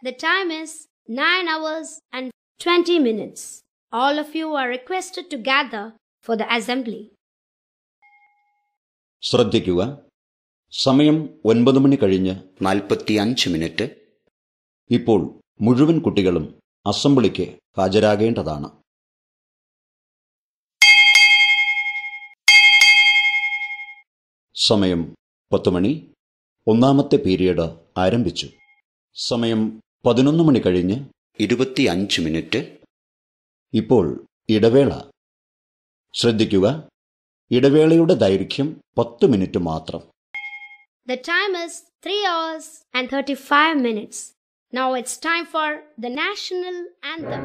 The time is 9 hours and 20 minutes. All of you are requested to gather for the assembly. ശ്രദ്ധിക്കുക സമയം ഒൻപത് മണി കഴിഞ്ഞ് നാൽപ്പത്തിയഞ്ച് minute ഇപ്പോൾ മുഴുവൻ കുട്ടികളും അസംബ്ലിക്ക് ഹാജരാകേണ്ടതാണ് സമയം പത്ത് മണി ഒന്നാമത്തെ പീരിയഡ് ആരംഭിച്ചു സമയം പതിനൊന്ന് മണി കഴിഞ്ഞ് ഇരുപത്തിയഞ്ച് മിനിറ്റ് ഇപ്പോൾ ഇടവേള ശ്രദ്ധിക്കുക ഇടവേളയുടെ ദൈർഘ്യം പത്ത് മിനിറ്റ് മാത്രം The time is 3 hours and 35 minutes. Now it's time for the national anthem.